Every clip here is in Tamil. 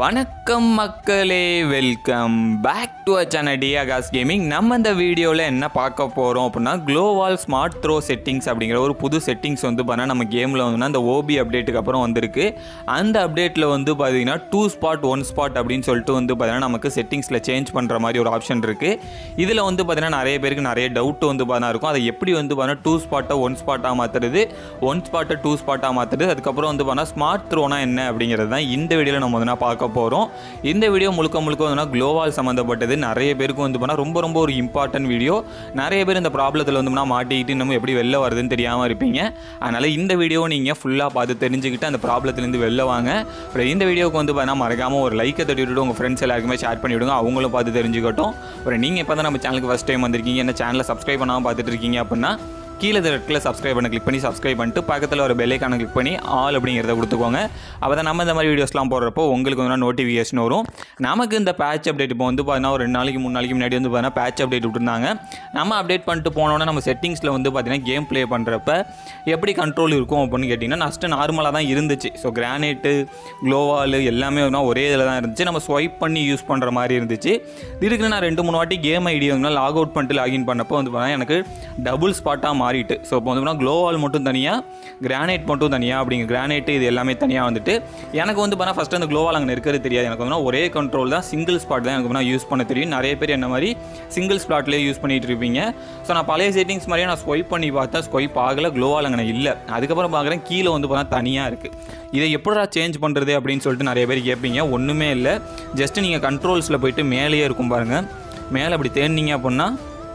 வணக்கம் மக்களே welcome back to a channel டியாகாஸ் கேமிங் நம்ம இந்த வீடியோவில் என்ன பார்க்க போகிறோம் அப்படின்னா க்ளோவால் ஸ்மார்ட் த்ரோ செட்டிங்ஸ் அப்படிங்கிற ஒரு புது செட்டிங்ஸ் வந்து பார்த்தீங்கன்னா நம்ம கேமில் வந்து அந்த ஓபி அப்டேட்டுக்கு அப்புறம் வந்திருக்கு அந்த அப்டேட்டில் வந்து பார்த்தீங்கன்னா டூ ஸ்பாட் ஒன் ஸ்பாட் அப்படின்னு சொல்லிட்டு வந்து பார்த்தீங்கன்னா நமக்கு செட்டிங்ஸில் சேஞ்ச் பண்ணுற மாதிரி ஒரு ஆப்ஷன் இருக்குது இதில் வந்து பார்த்தீங்கன்னா நிறைய பேருக்கு நிறைய டவுட் வந்து பார்த்தீங்கன்னா இருக்கும் அதை எப்படி வந்து பார்த்தீங்கன்னா டூ ஸ்பாட்டை ஒன் ஸ்பாட்டாக மாற்றுறது ஒன் ஸ்பாட்டை டூ ஸ்பாட்டாக மாற்றுறது அதுக்கப்புறம் வந்து பார்த்தீங்கன்னா ஸ்மார்ட் த்ரோனா என்ன அப்படிங்கிறது தான் இந்த வீடியோவில் நம்ம வந்து பார்க்க போகிறோம் இந்த வீடியோ முழுக்க முழுக்க வந்து க்ளோவால் சம்மந்தப்பட்டது நிறைய பேருக்கு வந்து பார்த்தா ரொம்ப ரொம்ப ஒரு இம்பார்ட்டன்ட் வீடியோ நிறைய பேர் இந்த ப்ராப்ளத்தில் வந்து மாட்டிக்கிட்டு நம்ம எப்படி வெளில வருதுன்னு தெரியாமல் இருப்பீங்க அதனால் இந்த வீடியோ நீங்கள் ஃபுல்லாக பார்த்து தெரிஞ்சுக்கிட்டு அந்த ப்ராப்ளத்துலேருந்து வெளில வாங்க அப்புறம் இந்த வீடியோக்கு வந்து பார்த்தா மறக்காமல் ஒரு லைக்கை தட்டி விட்டுட்டு உங்கள் ஃப்ரெண்ட்ஸ் எல்லாருக்குமே ஷேர் பண்ணி விடுங்க அவங்களும் பார்த்து தெரிஞ்சுக்கட்டும் அப்புறம் நீங்கள் இப்போ தான் நம்ம சேனலுக்கு ஃபஸ்ட் டைம் வந்திருக்கீங்க என்ன சேனலை சப்ஸ்கிரைப் பண்ணாமல் பார்த்துட்டு இருக்கீங்க அப்படின்னா கீழே ரெட்டில் சப்ஸ்கிரைப் பண்ண கிளிக் பண்ணி சப்ஸ்கிரைப் பண்ணிட்டு பக்கத்தில் ஒரு பெல்லைக்கான கிளிக் பண்ணி ஆல் அப்படிங்கிறத கொடுத்துக்கோங்க அப்போ தான் நம்ம இந்த மாதிரி வீடியோஸ்லாம் போடுறப்போ உங்களுக்கு வந்து நோட்டிஃபிகேஷன் வரும் நமக்கு இந்த பேட்ச் அப்டேட் இப்போ வந்து பார்த்தீங்கன்னா ஒரு ரெண்டு நாளைக்கு மூணு நாளைக்கு முன்னாடி வந்து பார்த்தீங்கன்னா பேட்ச் அப்டேட் விட்டுருந்தாங்க நம்ம அப்டேட் பண்ணிட்டு போனோன்னா நம்ம செட்டிங்ஸில் வந்து பார்த்தீங்கன்னா கேம் ப்ளே பண்ணுறப்ப எப்படி கண்ட்ரோல் இருக்கும் அப்படின்னு கேட்டிங்கன்னா நஸ்ட்டு நார்மலாக தான் இருந்துச்சு ஸோ கிரானைட்டு க்ளோவால் எல்லாமே வந்து ஒரே இதில் தான் இருந்துச்சு நம்ம ஸ்வைப் பண்ணி யூஸ் பண்ணுற மாதிரி இருந்துச்சு இதுக்கு நான் ரெண்டு மூணு வாட்டி கேம் ஐடி வந்து லாக் அவுட் பண்ணிட்டு லாகின் பண்ணப்போ வந்து பார்த்தீங்கன்னா எனக்கு டபுள் ஸ்பாட்டாக மாறிட்டு ஸோ இப்போ வந்து க்ளோவால் மட்டும் தனியாக கிரானைட் மட்டும் தனியாக அப்படிங்க கிரானைட் இது எல்லாமே தனியாக வந்துட்டு எனக்கு வந்து பார்த்தா ஃபஸ்ட்டு அந்த க்ளோவால் அங்கே இருக்கிறது தெரியாது எனக்கு வந்து ஒரே கண்ட்ரோல் தான் சிங்கிள் ஸ்பாட் தான் எனக்கு வந்து யூஸ் பண்ண தெரியும் நிறைய பேர் என்ன மாதிரி சிங்கிள் ஸ்பாட்லேயே யூஸ் பண்ணிட்டு இருப்பீங்க ஸோ நான் பழைய செட்டிங்ஸ் மாதிரியே நான் ஸ்வைப் பண்ணி பார்த்தா ஸ்வைப் ஆகலை க்ளோவால் அங்கே இல்லை அதுக்கப்புறம் பார்க்குறேன் கீழே வந்து பார்த்தா தனியாக இருக்குது இதை எப்படா சேஞ்ச் பண்ணுறது அப்படின்னு சொல்லிட்டு நிறைய பேர் கேட்பீங்க ஒன்றுமே இல்லை ஜஸ்ட் நீங்கள் கண்ட்ரோல்ஸில் போயிட்டு மேலேயே இருக்கும் பாருங்கள் மேலே அப்படி தேடினீங்க அப்படின்னா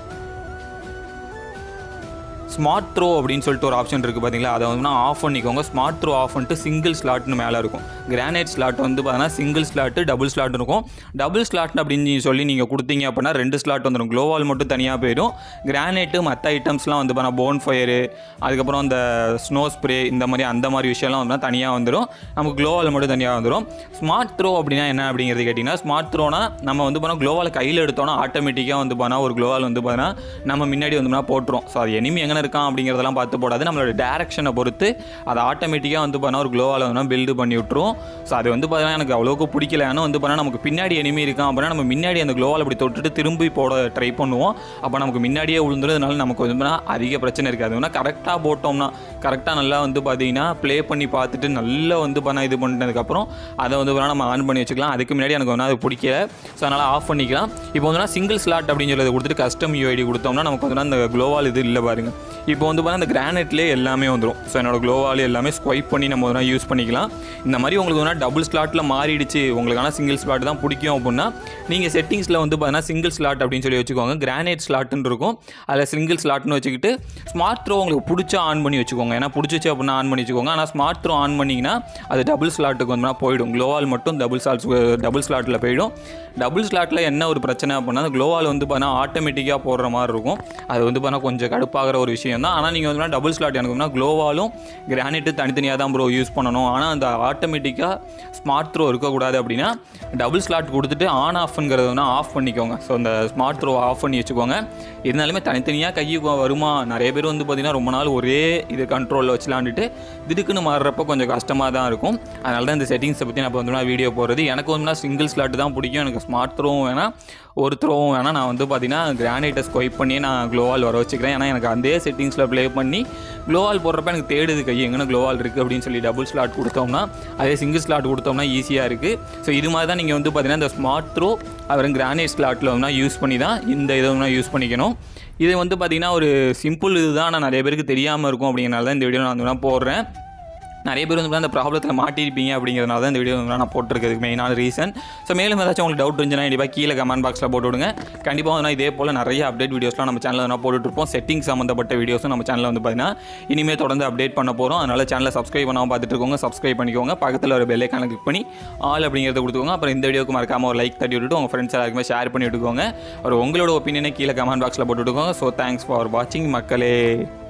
ஸ்மார்ட் த்ரோ அப்படின்னு சொல்லிட்டு ஒரு ஆப்ஷன் இருக்குது பார்த்தீங்களா அதை வந்து ஆஃப் பண்ணிக்கோங்க ஸ்மார்ட் த்ரோ ஆஃப் பண்ணிட்டு சிங்கிள் ஸ்லாட்னு மேலே இருக்கும் கிரானைட் ஸ்லாட் வந்து பார்த்தீங்கன்னா சிங்கிள் ஸ்லாட்டு டபுள் ஸ்லாட் இருக்கும் டபுள் ஸ்லாட் அப்படின்னு சொல்லி நீங்கள் கொடுத்தீங்க அப்படின்னா ரெண்டு ஸ்லாட் வந்துடும் க்ளோவால் மட்டும் தனியாக போயிடும் கிரானைட்டு மற்ற ஐட்டம்ஸ்லாம் வந்து பார்த்தா போன் ஃபயரு அதுக்கப்புறம் அந்த ஸ்னோ ஸ்ப்ரே இந்த மாதிரி அந்த மாதிரி விஷயம்லாம் வந்து தனியாக வந்துடும் நமக்கு க்ளோவால் மட்டும் தனியாக வந்துடும் ஸ்மார்ட் த்ரோ அப்படின்னா என்ன அப்படிங்கிறது கேட்டிங்கன்னா ஸ்மார்ட் த்ரோனா நம்ம வந்து பண்ணால் க்ளோவால் கையில் எடுத்தோன்னா ஆட்டோமேட்டிக்காக வந்து பண்ணால் ஒரு க்ளோவால் வந்து பார்த்தீங்கன்னா நம்ம முன்னாடி வந்து போட்டுரும் ஸோ அது எனிமி எங்கே இருக்கான் அப்படிங்கிறதெல்லாம் பார்த்து போடாது நம்மளோட டேரக்ஷனை பொறுத்து அதை ஆட்டோமேட்டிக்காக வந்து பண்ணால் ஒரு க்ளோவால் வந்து பில்டு பண்ணி விட்டுரும் ஸோ அது வந்து பார்த்தீங்கன்னா எனக்கு அவ்வளோக்கு பிடிக்கல ஏன்னா வந்து பண்ணால் நமக்கு பின்னாடி எனிமி இருக்கான் அப்படின்னா நம்ம முன்னாடி அந்த க்ளோவால் அப்படி தொட்டுட்டு திரும்பி போட ட்ரை பண்ணுவோம் அப்போ நமக்கு முன்னாடியே விழுந்துறதுனால நமக்கு வந்து பண்ணால் அதிக பிரச்சனை இருக்காது வேணால் கரெக்டாக போட்டோம்னா கரெக்டாக நல்லா வந்து பார்த்தீங்கன்னா ப்ளே பண்ணி பார்த்துட்டு நல்லா வந்து பண்ண இது பண்ணதுக்கப்புறம் அதை வந்து பண்ணால் நம்ம ஆன் பண்ணி வச்சுக்கலாம் அதுக்கு முன்னாடி எனக்கு வந்து அது பிடிக்கல ஸோ அதனால் ஆஃப் பண்ணிக்கலாம் இப்போ வந்து சிங்கிள் ஸ்லாட் அப்படின்னு சொல்லி கொடுத்துட்டு கஸ்டம் யூஐடி கொடுத்தோம்னா நமக்கு வந்து அந்த க்ளோவால் இது இல்லை பாருங்க இப்போ வந்து பார்த்தா அந்த கிரானைட்லேயே எல்லாமே வந்துடும் ஸோ என்னோட க்ளோவால் எல்லாமே ஸ்வைப் பண்ணி நம்ம வந்து யூஸ் பண்ணிக்கலாம் இந்த மாதிரி உங்களுக்கு வந்து டபுள் ஸ்லாட்டில் மாறிடுச்சு உங்களுக்கான சிங்கிள் ஸ்லாட் தான் பிடிக்கும் அப்படின்னா நீங்கள் செட்டிங்ஸில் வந்து பார்த்தீங்கன்னா சிங்கிள் ஸ்லாட் அப்படின்னு சொல்லி வச்சுக்கோங்க கிரானைட் ஸ்லாட்னு இருக்கும் அதில் சிங்கிள் ஸ்லாட்னு வச்சுக்கிட்டு ஸ்மார்ட் த்ரோ உங்களுக்கு பிடிச்சா ஆன் பண்ணி வச்சுக்கோங்க ஏன்னா பிடிச்சிச்சு அப்படின்னா ஆன் பண்ணி வச்சுக்கோங்க ஆனால் ஸ்மார்ட் த்ரோ ஆன் பண்ணிங்கன்னா அது டபுள் ஸ்லாட்டுக்கு வந்து போயிடும் க்ளோவால் மட்டும் டபுள் ஸ்லாட்ஸ் டபுள் ஸ்லாட்டில் போயிடும் டபுள் ஸ்லாட்டில் என்ன ஒரு பிரச்சனை அப்படின்னா அந்த க்ளோவால் வந்து பார்த்தீங்கன்னா ஆட்டோமேட்டிக்காக போடுற மாதிரி இருக்கும் அது வந்து பார்த்தீங்கன்னா கொஞ்சம் கடுப்பாகிற ஒரு விஷயம் தான் ஆனால் நீங்கள் வந்து டபுள் ஸ்லாட் எனக்கு க்ளோவாலும் கிரானைட்டு தனித்தனியாக தான் ப்ரோ யூஸ் பண்ணணும் ஆனால் அந்த ஆட்டோமேட்டிக்காக ஸ்மார்ட் த்ரோ இருக்கக்கூடாது அப்படின்னா டபுள் ஸ்லாட் கொடுத்துட்டு ஆன் ஆஃப்ங்கிறத வந்து ஆஃப் பண்ணிக்கோங்க ஸோ அந்த ஸ்மார்ட் த்ரோ ஆஃப் பண்ணி வச்சுக்கோங்க இருந்தாலுமே தனித்தனியாக கைக்கு வருமா நிறைய பேர் வந்து பார்த்திங்கன்னா ரொம்ப நாள் ஒரே இது கண்ட்ரோலில் வச்சுலாண்டுட்டு திடுக்குன்னு மாறுறப்ப கொஞ்சம் கஷ்டமாக தான் இருக்கும் அதனால தான் இந்த செட்டிங்ஸை பற்றி நான் இப்போ வந்து வீடியோ போடுறது எனக்கு வந்து சிங்கிள் ஸ்லாட் தான் பிடிக்கும் எனக்கு ஸ்மார்ட் த்ரோவும் வேணாம் ஒரு த்ரோவும் வேணால் நான் வந்து பார்த்தீங்கன்னா கிரானைட்டை ஸ்வைப் பண்ணி நான் க்ளோவால் வர வச்சுக்கிறேன் ஏன்னா எனக்கு அதே செட்டிங்ஸில் ப்ளே பண்ணி க்ளோவால் போடுறப்ப எனக்கு தேடுது கை எங்கே க்ளோவால் இருக்குது அப்படின்னு சொல்லி டபுள் ஸ்லாட் கொடுத்தோம்னா அதே சிங்கிள் ஸ்லாட் கொடுத்தோம்னா ஈஸியாக இருக்குது ஸோ இது மாதிரி தான் நீங்கள் வந்து பார்த்தீங்கன்னா இந்த ஸ்மார்ட் த்ரோ அப்புறம் கிரானைட் ஸ்லாட்டில் வந்து யூஸ் பண்ணி தான் இந்த இதை வந்து யூஸ் பண்ணிக்கணும் இது வந்து பார்த்திங்கன்னா ஒரு சிம்பிள் இதுதான் ஆனால் நிறைய பேருக்கு தெரியாமல் இருக்கும் அப்படிங்கிறனால தான் இந்த வீடியோ நான் வந்து போடுறேன் நிறைய பேர் வந்து அந்த ப்ராப்ளத்தில் மாட்டியிருப்பீங்க அப்படிங்கிறனால தான் இந்த வீடியோ வந்து நான் போட்டிருக்கிறதுக்கு மெயினான ரீசன் ஸோ மேலும் ஏதாச்சும் உங்களுக்கு டவுட் இருந்துச்சுன்னா கண்டிப்பாக கீழே கமெண்ட் பாக்ஸில் போட்டு விடுங்க கண்டிப்பாக வந்து இதே போல் நிறைய அப்டேட் வீடியோஸ்லாம் நம்ம சேனலில் நான் போட்டுட்ருப்போம் செட்டிங் சம்மந்தப்பட்ட வீடியோஸும் நம்ம சேனலில் வந்து பார்த்தீங்கன்னா இனிமேல் தொடர்ந்து அப்டேட் பண்ண போகிறோம் அதனால் சேனலை சப்ஸ்கிரைப் பண்ணாமல் பார்த்துட்டு இருக்கோங்க சப்ஸ்கிரைப் பண்ணிக்கோங்க பக்கத்தில் ஒரு பெல்லைக்கான கிளிக் பண்ணி ஆல் அப்படிங்கிறத கொடுத்துக்கோங்க அப்புறம் இந்த வீடியோக்கு மறக்காமல் ஒரு லைக் தட்டி விட்டுட்டு உங்கள் ஃப்ரெண்ட்ஸ் எல்லாருக்குமே ஷேர் பண்ணி விட்டுக்கோங்க ஒரு உங்களோட ஒப்பீனியனை கீழே கமெண்ட் பாக்ஸில் போட்டு விட்டுக்கோங்க ஸோ தேங்க்ஸ் ஃபார் வாட்சிங் மக்களே